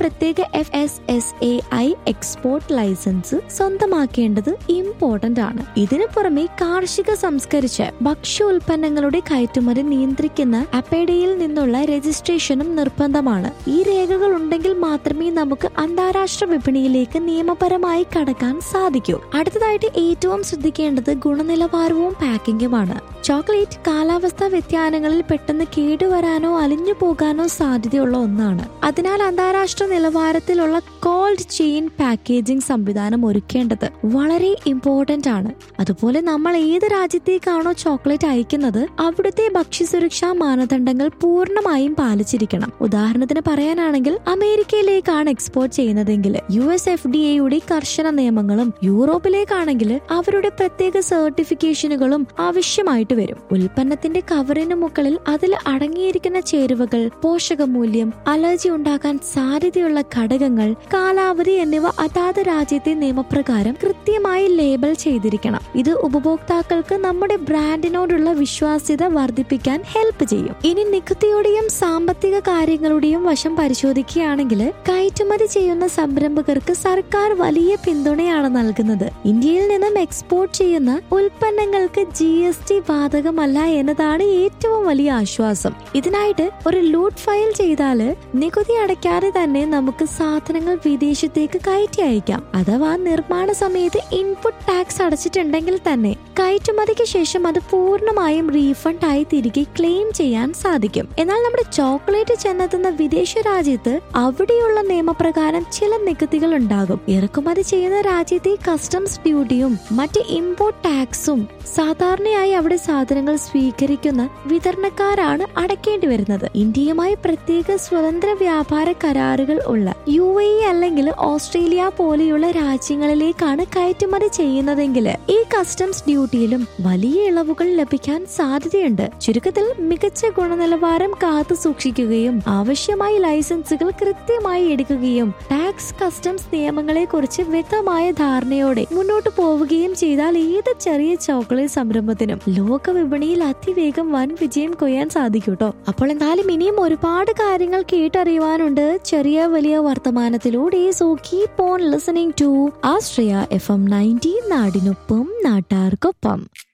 പ്രത്യേക F S S A I export licence സ്വന്തമാക്കേണ്ടത് important ആണ് ഇതിനു പുറമെ കാർഷിക സംസ്കരിച്ച ഭക്ഷ്യ ഉൽപ്പന്നങ്ങളുടെ കയറ്റുമതി നിയന്ത്രിക്കുന്ന അപ്പേഡയിൽ നിന്നുള്ള രജിസ്ട്രേഷനും നിർബന്ധമാണ് ഈ രേഖകൾ ഉണ്ടെങ്കിൽ മാത്രമേ നമുക്ക് അന്താരാഷ്ട്ര വിപണിയിലേക്ക് നിയമപരമായി കടക്കാൻ സാധിക്കൂ അടുത്തതായിട്ട് ഏറ്റവും ശ്രദ്ധിക്കേണ്ടത് ഗുണനിലവാരവും പാക്കിംഗുമാണ് ചോക്ലേറ്റ് കാലാവസ്ഥാ വ്യതിയാനങ്ങളിൽ പെട്ടെന്ന് കേടുവരാനോ അലിഞ്ഞു പോകാനോ സാധ്യതയുള്ള ഒന്നാണ് അതിനാൽ അന്താരാഷ്ട്ര നിലവാരത്തിലുള്ള കോൾഡ് ചെയിൻ പാക്കേജിംഗ് സംവിധാനം ഒരുക്കേണ്ടത് വളരെ ഇമ്പോർട്ടന്റ് ആണ് അതുപോലെ നമ്മൾ ഏത് രാജ്യത്തേക്കാണോ ചോക്ലേറ്റ് അയക്കുന്നത് അവിടുത്തെ ഭക്ഷ്യസുരക്ഷാ മാനദണ്ഡങ്ങൾ പൂർണ്ണമായും പാലിച്ചിരിക്കണം ഉദാഹരണത്തിന് പറയാനാണെങ്കിൽ അമേരിക്കയിലേക്കാണ് എക്സ്പോർട്ട് ചെയ്യുന്നതെങ്കിൽ യു എസ് എഫ് ഡി എയുടെ കർശന നിയമങ്ങളും യൂറോപ്പിലേക്കാണെങ്കിൽ അവരുടെ പ്രത്യേക സർട്ടിഫിക്കേഷനുകളും ആവശ്യമായിട്ട് വരും ഉൽപ്പന്നത്തിന്റെ കവറിന് മുകളിൽ അതിൽ അടങ്ങിയിരിക്കുന്ന ചേരുവകൾ പോഷകമൂല്യം അലർജി ഉണ്ടാക്കാൻ സാധ്യതയുള്ള ഘടകങ്ങൾ കാലാവധി എന്നിവ അതാത് രാജ്യത്തെ നിയമപ്രകാരം കൃത്യമായി ലേബൽ ചെയ്തിരിക്കണം ഇത് ഉപഭോക്താക്കൾക്ക് നമ്മുടെ ബ്രാൻഡിനോടുള്ള വിശ്വാസ്യത വർദ്ധിപ്പിക്കാൻ ഹെൽപ്പ് ചെയ്യും ഇനി നികുതിയുടെയും സാമ്പത്തിക കാര്യങ്ങളുടെയും വശം പരിശോധിക്കുകയാണെങ്കിൽ കയറ്റുമതി ചെയ്യുന്ന സംരംഭകർക്ക് സർക്കാർ വലിയ പിന്തുണയാണ് നൽകുന്നത് ഇന്ത്യയിൽ നിന്നും എക്സ്പോർട്ട് ചെയ്യുന്ന ഉൽപ്പന്നങ്ങൾക്ക് ജി എസ് ടി ബാധകമല്ല എന്നതാണ് ഏറ്റവും വലിയ ആശ്വാസം ഇതിനായിട്ട് ഒരു ലൂട്ട് ഫയൽ ചെയ്താല് നികുതി അടയ്ക്കാതെ തന്നെ നമുക്ക് സാധനങ്ങൾ വിദേശത്തേക്ക് കയറ്റി അയക്കാം അഥവാ നിർമ്മാണ സമയത്ത് ഇൻപുട്ട് ടാക്സ് അടച്ചിട്ടുണ്ടെങ്കിൽ തന്നെ കയറ്റുമതിക്ക് ശേഷം അത് പൂർണ്ണമായും റീഫണ്ട് ആയി തിരികെ ക്ലെയിം ചെയ്യാൻ സാധിക്കും എന്നാൽ നമ്മുടെ ചോക്ലേറ്റ് ചെന്നെത്തുന്ന വിദേശ രാജ്യത്ത് അവിടെയുള്ള നിയമപ്രകാരം ചില നികുതികൾ ഉണ്ടാകും ഇറക്കുമതി ചെയ്യുന്ന രാജ്യത്തെ കസ്റ്റംസ് ഡ്യൂട്ടിയും മറ്റ് ഇമ്പോർട്ട് ടാക്സും സാധാരണയായി അവിടെ സാധനങ്ങൾ സ്വീകരിക്കുന്ന വിതരണക്കാരാണ് അടയ്ക്കേണ്ടി വരുന്നത് ഇന്ത്യയുമായി പ്രത്യേക സ്വതന്ത്ര വ്യാപാര കരാറുകൾ ഉള്ള യു എ അല്ലെങ്കിൽ ഓസ്ട്രേലിയ പോലെയുള്ള രാജ്യങ്ങളിലേക്കാണ് കയറ്റുമതി ചെയ്യുന്നതെങ്കിൽ ഈ കസ്റ്റംസ് ഡ്യൂട്ടിയിലും വലിയ ഇളവുകൾ ലഭിക്കാൻ സാധ്യതയുണ്ട് ചുരുക്കത്തിൽ മികച്ച ഗുണനിലവാരം കാത്തു സൂക്ഷിക്കുകയും ആവശ്യമായ ലൈസൻസുകൾ കൃത്യമായി എടുക്കുകയും ടാക്സ് കസ്റ്റംസ് നിയമങ്ങളെ കുറിച്ച് വ്യക്തമായ ധാരണയോടെ മുന്നോട്ട് പോവുകയും ചെയ്താൽ ഏത് ചെറിയ ചോക്ലേറ്റ് സംരംഭത്തിനും ലോക വിപണിയിൽ അതിവേഗം വൻ വിജയം കൊയ്യാൻ സാധിക്കും കേട്ടോ അപ്പോൾ എന്തായാലും ഇനിയും ഒരുപാട് കാര്യങ്ങൾ കേട്ടറിയുവാനുണ്ട് ചെറിയ വലിയ വർത്തമാനത്തിലൂടെ so keep on listening to Austria F M ninety നാടിനൊപ്പം നാട്ടാർക്കൊപ്പം